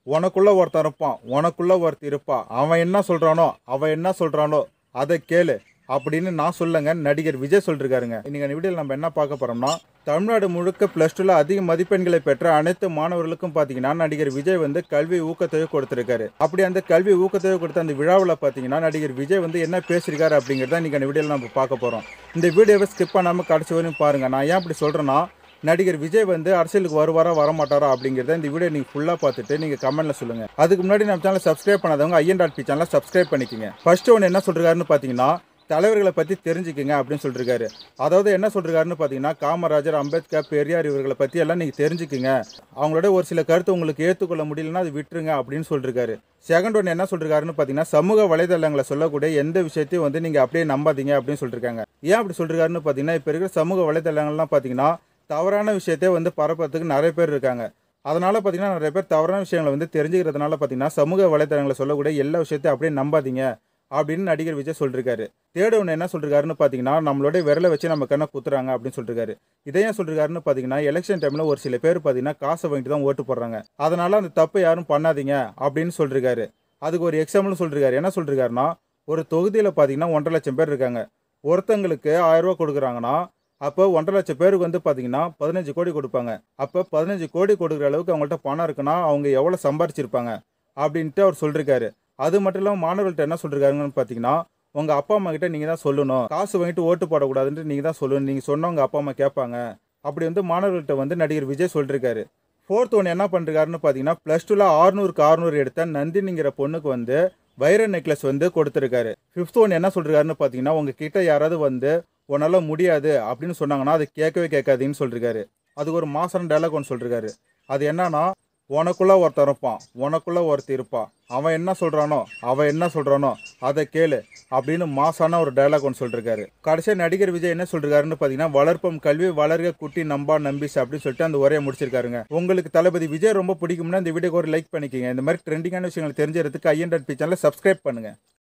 உனக்குள்ள ஒருத்தன் இருப்பான் உனக்குள்ள ஒருத்தர் இருப்பா அவன் என்ன சொல்றானோ அவன் என்ன சொல்றானோ அதை கேளு அப்படின்னு நான் சொல்லுங்க நடிகர் விஜய் சொல்லிருக்காருங்க இன்னைக்கு வீடியோவில் நம்ம என்ன பார்க்க போறோம்னா தமிழ்நாடு முழுக்க பிளஸ் டூல அதிக மதிப்பெண்களை பெற்ற அனைத்து மாணவர்களுக்கும் பார்த்தீங்கன்னா நடிகர் விஜய் வந்து கல்வி ஊக்கத்தொகை கொடுத்திருக்காரு அப்படி அந்த கல்வி ஊக்கத்தொகை கொடுத்த அந்த விழாவில் பார்த்தீங்கன்னா நடிகர் விஜய் வந்து என்ன பேசியிருக்காரு அப்படிங்கிறத இன்னைக்கு அந்த வீடியோவில் நம்ம பார்க்க போறோம் இந்த வீடியோவை ஸ்கிப் பண்ணாமல் கடைசி வரையும் பாருங்க நான் ஏன் அப்படி சொல்றேன்னா நடிகர் விஜய் வந்து அரசியலுக்கு வருவாரா வரமாட்டாரா அப்படிங்கிறத இந்த வீடியோ நீங்கள் ஃபுல்லாக பார்த்துட்டு நீங்கள் கமெண்ட்ல சொல்லுங்க அதுக்கு முன்னாடி நம்ம சேனல் சப்ஸ்கிரைப் பண்ணாதவங்க ஐஎன் டாட் பி சேனலை சப்ஸ்கிரைப் பண்ணிக்கோங்க ஃபர்ஸ்ட் ஒன்று என்ன சொல்றாருன்னு பார்த்தீங்கன்னா தலைவர்களை பற்றி தெரிஞ்சுக்கங்க அப்படின்னு சொல்லிருக்காரு அதாவது என்ன சொல்றாருன்னு பார்த்தீங்கன்னா காமராஜர் அம்பேத்கர் பெரியார் இவர்களை பற்றி எல்லாம் நீங்கள் தெரிஞ்சுக்குங்க அவங்களோட ஒரு சில கருத்து உங்களுக்கு ஏற்றுக்கொள்ள முடியலன்னா அது விட்டுருங்க அப்படின்னு சொல்லிருக்காரு செகண்ட் ஒன்று என்ன சொல்றாருன்னு பார்த்தீங்கன்னா சமூக வலைதளங்களை சொல்லக்கூடிய எந்த விஷயத்தையும் வந்து நீங்கள் அப்படியே நம்பாதீங்க அப்படின்னு சொல்லிருக்காங்க ஏன் அப்படி சொல்றாருன்னு பார்த்தீங்கன்னா இப்போ இருக்கிற சமூக வலைதளங்கள்லாம் பார்த்தீங்கன்னா தவறான விஷயத்தை வந்து பரப்புறதுக்கு நிறைய பேர் இருக்காங்க அதனால பார்த்தீங்கன்னா நிறைய பேர் தவறான விஷயங்களை வந்து தெரிஞ்சுக்கிறதுனால பார்த்தீங்கன்னா சமூக வலைதளங்களை சொல்லக்கூடிய எல்லா விஷயத்தையும் அப்படியே நம்பாதீங்க அப்படின்னு நடிகர் விஜய் சொல்லிருக்காரு தேர்ட் ஒன்று என்ன சொல்லிருக்காருன்னு பார்த்தீங்கன்னா நம்மளோட விரலை வச்சு நம்ம கண்ணை குத்துறாங்க அப்படின்னு சொல்லிருக்காரு இதை ஏன் சொல்லிருக்காருன்னு பார்த்தீங்கன்னா எலெக்ஷன் டைமில் ஒரு சில பேர் பார்த்தீங்கன்னா காசை வாங்கிட்டு தான் ஓட்டு போடுறாங்க அதனால அந்த தப்பை யாரும் பண்ணாதீங்க அப்படின்னு சொல்லிருக்காரு அதுக்கு ஒரு எக்ஸாம்பிள் சொல்லிருக்காரு என்ன சொல்லிருக்காருன்னா ஒரு தொகுதியில் பார்த்தீங்கன்னா ஒன்றரை லட்சம் பேர் இருக்காங்க ஒருத்தங்களுக்கு ஆயிரம் ரூபாய் கொடுக்குறாங்கன்னா அப்போ ஒன்றரை லட்சம் பேருக்கு வந்து பார்த்தீங்கன்னா பதினஞ்சு கோடி கொடுப்பாங்க அப்போ பதினஞ்சு கோடி கொடுக்குற அளவுக்கு அவங்கள்ட்ட பணம் இருக்குன்னா அவங்க எவ்வளோ சம்பாரிச்சிருப்பாங்க அப்படின்ட்டு அவர் சொல்லிருக்காரு அது மட்டும் இல்லாமல் மாணவர்கள்ட்ட என்ன சொல்லிருக்காருங்கன்னு பார்த்தீங்கன்னா உங்கள் அப்பா அம்மா கிட்ட நீங்கள் தான் சொல்லணும் காசு வாங்கிட்டு ஓட்டு போடக்கூடாதுன்ட்டு நீங்கள் தான் சொல்லணும் நீங்கள் சொன்னால் உங்கள் அப்பா அம்மா கேட்பாங்க அப்படி வந்து மாணவர்கள்ட்ட வந்து நடிகர் விஜய் சொல்லிருக்காரு ஃபோர்த் ஒன்று என்ன பண்ணிருக்காருன்னு பார்த்தீங்கன்னா ப்ளஸ் டூவில் ஆறுநூறுக்கு ஆறுநூறு எடுத்த நந்தினிங்கிற பொண்ணுக்கு வந்து வைர நெக்லஸ் வந்து கொடுத்துருக்காரு ஃபிஃப்த் ஒன்று என்ன சொல்றாருன்னு பார்த்தீங்கன்னா உங்ககிட்ட யாராவது வந்து உன்னால் முடியாது அப்படின்னு சொன்னாங்கன்னா அது கேட்கவே கேட்காதீங்கன்னு சொல்லிருக்காரு அதுக்கு ஒரு மாசான டைலாக் ஒன்று சொல்லிருக்காரு அது என்னன்னா உனக்குள்ள ஒருத்தன் இருப்பான் உனக்குள்ள ஒருத்தர் இருப்பான் அவன் என்ன சொல்றானோ அவன் என்ன சொல்றானோ அதை கேளு அப்படின்னு மாசான ஒரு டைலாக் ஒன்று சொல்லிருக்காரு கடைசியாக நடிகர் விஜய் என்ன சொல்றாருன்னு பார்த்தீங்கன்னா வளர்ப்பம் கல்வி வளர்க குட்டி நம்பா நம்பிஸ் அப்படின்னு சொல்லிட்டு அந்த உரையை முடிச்சிருக்காருங்க உங்களுக்கு தளபதி விஜய் ரொம்ப பிடிக்கும்னா இந்த வீடியோக்கு ஒரு லைக் பண்ணிக்கோங்க இந்த மாதிரி ட்ரெண்டிங்கான விஷயங்கள் தெரிஞ்சுறதுக்கு ஐஎன் டாட் பி சேனலை சப்ஸ்கிரைப் பண்ணுங்க